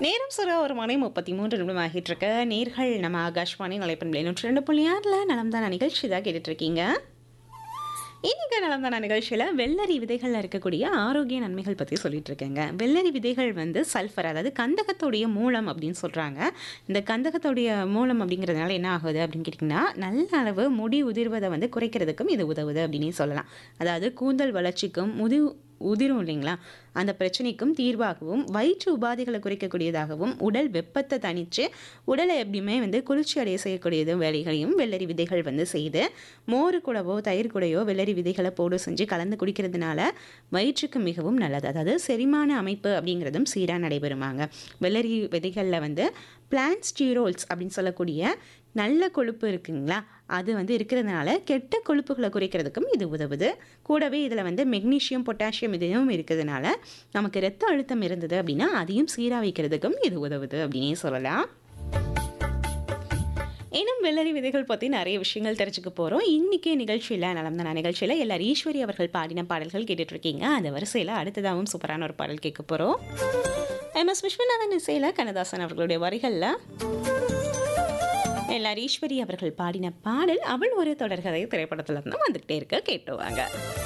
நேரம் சிற ஒரு மணி முப்பத்தி மூன்று நிமிடம் ஆகிட்டு இருக்க நேர்கள் நம்ம ஆகாஷ்வாணி நிலைப்பண்பில் நூற்றி ரெண்டு புள்ளி ஆறில் நலம்தான நிகழ்ச்சி தான் கேட்டுட்டு இருக்கீங்க இன்னைக்கு நலம்தான நிகழ்ச்சியில் வெள்ளரி விதைகளில் இருக்கக்கூடிய ஆரோக்கிய நன்மைகள் பற்றி சொல்லிட்டு இருக்கேங்க வெள்ளரி விதைகள் வந்து சல்ஃபர் அதாவது கந்தகத்துடைய மூலம் அப்படின்னு சொல்கிறாங்க இந்த கந்தகத்துடைய மூலம் அப்படிங்கிறதுனால என்ன ஆகுது அப்படின்னு கேட்டிங்கன்னா நல்ல அளவு முடி உதிர்வதை வந்து குறைக்கிறதுக்கும் இது உதவுது அப்படின்னு சொல்லலாம் அதாவது கூந்தல் வளர்ச்சிக்கும் முதி உதிரும் இல்லைங்களா அந்த பிரச்சனைக்கும் தீர்வாகவும் வயிற்று உபாதைகளை குறைக்கக்கூடியதாகவும் உடல் வெப்பத்தை தணித்து உடலை எப்படியுமே வந்து குளிர்ச்சி அடைய செய்யக்கூடியது வேலைகளையும் வெள்ளரி விதைகள் வந்து செய்து மோரு கூடவோ தயிர் கூடையோ வெள்ளரி விதைகளை போடு செஞ்சு கலந்து குடிக்கிறதுனால வயிற்றுக்கு மிகவும் நல்லது அதாவது செரிமான அமைப்பு அப்படிங்கிறதும் சீராக நடைபெறுமாங்க வெள்ளரி விதைகளில் வந்து பிளான்ட் ஸ்டீரோல்ஸ் அப்படின்னு சொல்லக்கூடிய நல்ல கொழுப்பு இருக்குங்களா அது வந்து இருக்கிறதுனால கெட்ட கொழுப்புகளை குறைக்கிறதுக்கும் இது உதவுது கூடவே இதில் வந்து மெக்னீஷியம் பொட்டாசியம் இதையும் இருக்கிறதுனால நமக்கு ரத்த அழுத்தம் இருந்தது அப்படின்னா அதையும் சீராக வைக்கிறதுக்கும் இது உதவுது அப்படின்னே சொல்லலாம் இன்னும் வெள்ளரி விதைகள் பற்றி நிறைய விஷயங்கள் தெரிஞ்சுக்க போகிறோம் இன்றைக்கி நிகழ்ச்சியில் நலம்தான நிகழ்ச்சியில் எல்லாரும் ஈஸ்வரி அவர்கள் பாடின பாடல்கள் கேட்டுட்டு இருக்கீங்க அந்த வரிசையில் அடுத்ததாகவும் சூப்பரான ஒரு பாடல் கேட்க போகிறோம் எம் எஸ் விஸ்வநாதன் இசையில் கண்ணதாசன் அவர்களுடைய வரிகளில் எல்லார் ஈஸ்வரி அவர்கள் பாடின பாடல் அவள் ஒரு தொடர்கதை திரைப்படத்துல இருந்து வந்துகிட்டே இருக்க கேட்டு வாங்க